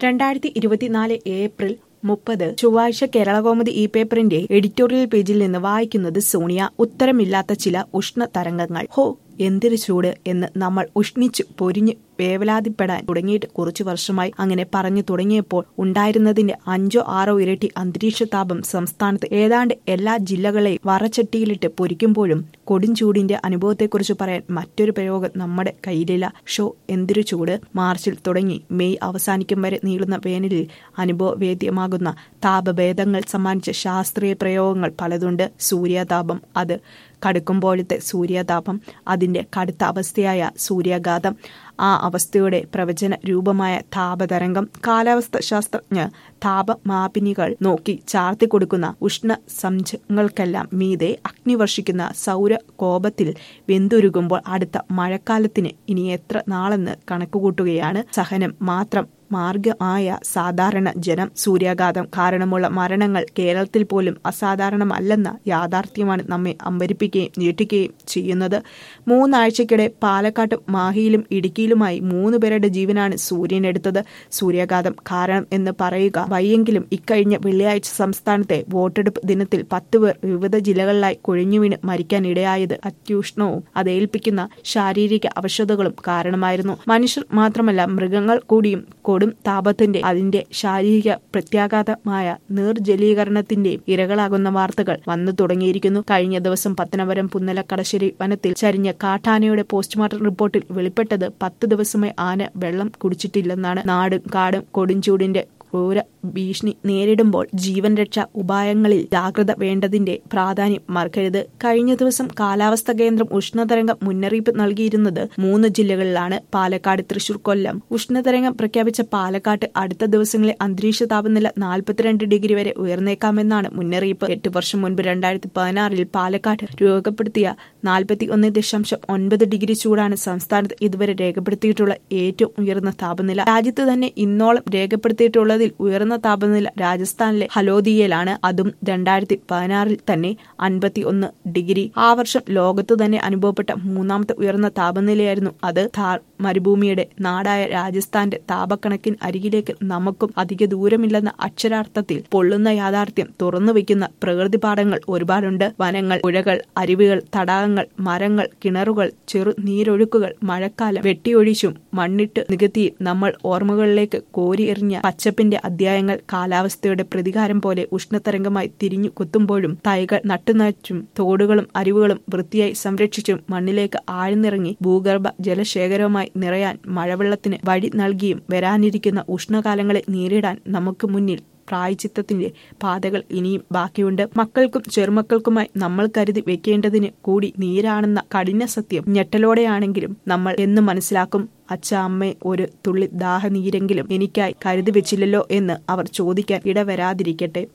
രണ്ടായിരത്തി ഇരുപത്തിനാല് ഏപ്രിൽ മുപ്പത് ചൊവ്വാഴ്ച കേരളകൗമുദി ഈ പേപ്പറിന്റെ എഡിറ്റോറിയൽ പേജിൽ നിന്ന് വായിക്കുന്നത് സോണിയ ഉത്തരമില്ലാത്ത ചില ഉഷ്ണ തരംഗങ്ങൾ ഹോ എന്തൊരു ചൂട് എന്ന് നമ്മൾ ഉഷ്ണിച്ചു പൊരിഞ്ഞ് വേവലാതിപ്പെടാൻ തുടങ്ങിയിട്ട് കുറച്ചു വർഷമായി അങ്ങനെ പറഞ്ഞു തുടങ്ങിയപ്പോൾ ഉണ്ടായിരുന്നതിന്റെ അഞ്ചോ ആറോ ഇരട്ടി അന്തരീക്ഷ താപം സംസ്ഥാനത്ത് ഏതാണ്ട് എല്ലാ ജില്ലകളെയും വറച്ചട്ടിയിലിട്ട് പൊരിക്കുമ്പോഴും കൊടുംചൂടിന്റെ അനുഭവത്തെക്കുറിച്ച് പറയാൻ മറ്റൊരു പ്രയോഗം നമ്മുടെ കയ്യിലില്ല ഷോ എന്തൊരു ചൂട് മാർച്ചിൽ തുടങ്ങി മെയ് അവസാനിക്കും വരെ നീളുന്ന വേനലിൽ അനുഭവവേദ്യമാകുന്ന താപഭേദങ്ങൾ സമ്മാനിച്ച ശാസ്ത്രീയ പ്രയോഗങ്ങൾ പലതുണ്ട് സൂര്യാതാപം അത് കടുക്കുമ്പോഴത്തെ സൂര്യാതാപം അതിന്റെ കടുത്ത അവസ്ഥയായ സൂര്യാഘാതം ആ അവസ്ഥയുടെ പ്രവചന രൂപമായ താപതരംഗം കാലാവസ്ഥ ശാസ്ത്രജ്ഞ താപമാപിനികൾ നോക്കി ചാർത്തി കൊടുക്കുന്ന ഉഷ്ണ സംജങ്ങൾക്കെല്ലാം മീതെ അഗ്നി വർഷിക്കുന്ന സൗര കോപത്തിൽ വെന്തുരുകുമ്പോൾ അടുത്ത മഴക്കാലത്തിന് ഇനി എത്ര നാളെന്ന് കണക്കുകൂട്ടുകയാണ് സഹനം മാത്രം മാർഗമായ സാധാരണ ജനം സൂര്യാഘാതം കാരണമുള്ള മരണങ്ങൾ കേരളത്തിൽ പോലും അസാധാരണമല്ലെന്ന യാഥാർത്ഥ്യമാണ് നമ്മെ അമ്പരിപ്പിക്കുകയും ഞെട്ടിക്കുകയും ചെയ്യുന്നത് മൂന്നാഴ്ചക്കിടെ പാലക്കാട്ടും മാഹിയിലും ഇടുക്കിയിലുമായി മൂന്ന് പേരുടെ ജീവനാണ് സൂര്യൻ എടുത്തത് സൂര്യാഘാതം കാരണം എന്ന് പറയുക വയ്യെങ്കിലും ഇക്കഴിഞ്ഞ വെള്ളിയാഴ്ച സംസ്ഥാനത്തെ വോട്ടെടുപ്പ് ദിനത്തിൽ പത്ത് പേർ വിവിധ ജില്ലകളിലായി കൊഴിഞ്ഞു വീണ് മരിക്കാനിടയായത് അത്യൂഷ്ണവും അതേൽപ്പിക്കുന്ന ശാരീരിക അവശതകളും കാരണമായിരുന്നു മനുഷ്യർ മാത്രമല്ല മൃഗങ്ങൾ കൂടിയും കൊടും താപത്തിന്റെ അതിന്റെ ശാരീരിക പ്രത്യാഘാതമായ നീർജലീകരണത്തിന്റെയും ഇരകളാകുന്ന വാർത്തകൾ വന്നു തുടങ്ങിയിരിക്കുന്നു കഴിഞ്ഞ ദിവസം പത്തനപുരം പുന്നല കടശ്ശേരി വനത്തിൽ ചരിഞ്ഞ കാട്ടാനയുടെ പോസ്റ്റ്മോർട്ടം റിപ്പോർട്ടിൽ വെളിപ്പെട്ടത് പത്ത് ദിവസമായി ആന വെള്ളം കുടിച്ചിട്ടില്ലെന്നാണ് നാടും കാടും കൊടുംചൂടിന്റെ ക്രൂര ഭീഷണി നേരിടുമ്പോൾ ജീവൻ രക്ഷാ ഉപായങ്ങളിൽ ജാഗ്രത വേണ്ടതിന്റെ പ്രാധാന്യം മറക്കരുത് കഴിഞ്ഞ ദിവസം കാലാവസ്ഥാ കേന്ദ്രം ഉഷ്ണതരംഗം മുന്നറിയിപ്പ് നൽകിയിരുന്നത് മൂന്ന് ജില്ലകളിലാണ് പാലക്കാട് തൃശൂർ കൊല്ലം ഉഷ്ണതരംഗം പ്രഖ്യാപിച്ച പാലക്കാട്ട് അടുത്ത ദിവസങ്ങളിൽ അന്തരീക്ഷ താപനില നാൽപ്പത്തിരണ്ട് ഡിഗ്രി വരെ ഉയർന്നേക്കാമെന്നാണ് മുന്നറിയിപ്പ് എട്ട് വർഷം മുൻപ് രണ്ടായിരത്തി പതിനാറിൽ പാലക്കാട് രൂപപ്പെടുത്തിയ നാൽപ്പത്തി ഒന്ന് ദശാംശം ഒൻപത് ഡിഗ്രി ചൂടാണ് സംസ്ഥാനത്ത് ഇതുവരെ രേഖപ്പെടുത്തിയിട്ടുള്ള ഏറ്റവും ഉയർന്ന താപനില രാജ്യത്ത് തന്നെ ഇന്നോളം രേഖപ്പെടുത്തിയിട്ടുള്ളത് ഉയർന്ന താപനില രാജസ്ഥാനിലെ ഹലോദിയയിലാണ് അതും രണ്ടായിരത്തി പതിനാറിൽ തന്നെ അൻപത്തി ഒന്ന് ഡിഗ്രി ആ വർഷം ലോകത്ത് തന്നെ അനുഭവപ്പെട്ട മൂന്നാമത്തെ ഉയർന്ന താപനിലയായിരുന്നു അത് ഥാർ മരുഭൂമിയുടെ നാടായ രാജസ്ഥാന്റെ താപക്കണക്കിന് അരികിലേക്ക് നമുക്കും അധിക ദൂരമില്ലെന്ന അക്ഷരാർത്ഥത്തിൽ പൊള്ളുന്ന യാഥാർത്ഥ്യം തുറന്നു വയ്ക്കുന്ന പ്രകൃതി പാഠങ്ങൾ ഒരുപാടുണ്ട് വനങ്ങൾ പുഴകൾ അരുവികൾ തടാകങ്ങൾ മരങ്ങൾ കിണറുകൾ ചെറു നീരൊഴുക്കുകൾ മഴക്കാലം വെട്ടിയൊഴിച്ചും മണ്ണിട്ട് നികത്തി നമ്മൾ ഓർമ്മകളിലേക്ക് കോരിയെറിഞ്ഞ പച്ചപ്പിന്റെ അധ്യായങ്ങൾ കാലാവസ്ഥയുടെ പ്രതികാരം പോലെ ഉഷ്ണതരംഗമായി തിരിഞ്ഞു കൊത്തുമ്പോഴും തൈകൾ നട്ടുനച്ചും തോടുകളും അരുവികളും വൃത്തിയായി സംരക്ഷിച്ചും മണ്ണിലേക്ക് ആഴ്ന്നിറങ്ങി ഭൂഗർഭ ജലശേഖരവുമായി നിറയാൻ മഴവെള്ളത്തിന് വഴി നൽകിയും വരാനിരിക്കുന്ന ഉഷ്ണകാലങ്ങളെ നേരിടാൻ നമുക്ക് മുന്നിൽ പ്രായച്ചിത്തത്തിന്റെ പാതകൾ ഇനിയും ബാക്കിയുണ്ട് മക്കൾക്കും ചെറുമക്കൾക്കുമായി നമ്മൾ കരുതി വെക്കേണ്ടതിന് കൂടി നീരാണെന്ന കഠിന സത്യം ഞെട്ടലോടെയാണെങ്കിലും നമ്മൾ എന്ന് മനസ്സിലാക്കും അച്ഛ അമ്മ ഒരു തുള്ളി ദാഹനീരെങ്കിലും എനിക്കായി കരുതി വെച്ചില്ലല്ലോ എന്ന് അവർ ചോദിക്കാൻ ഇടവരാതിരിക്കട്ടെ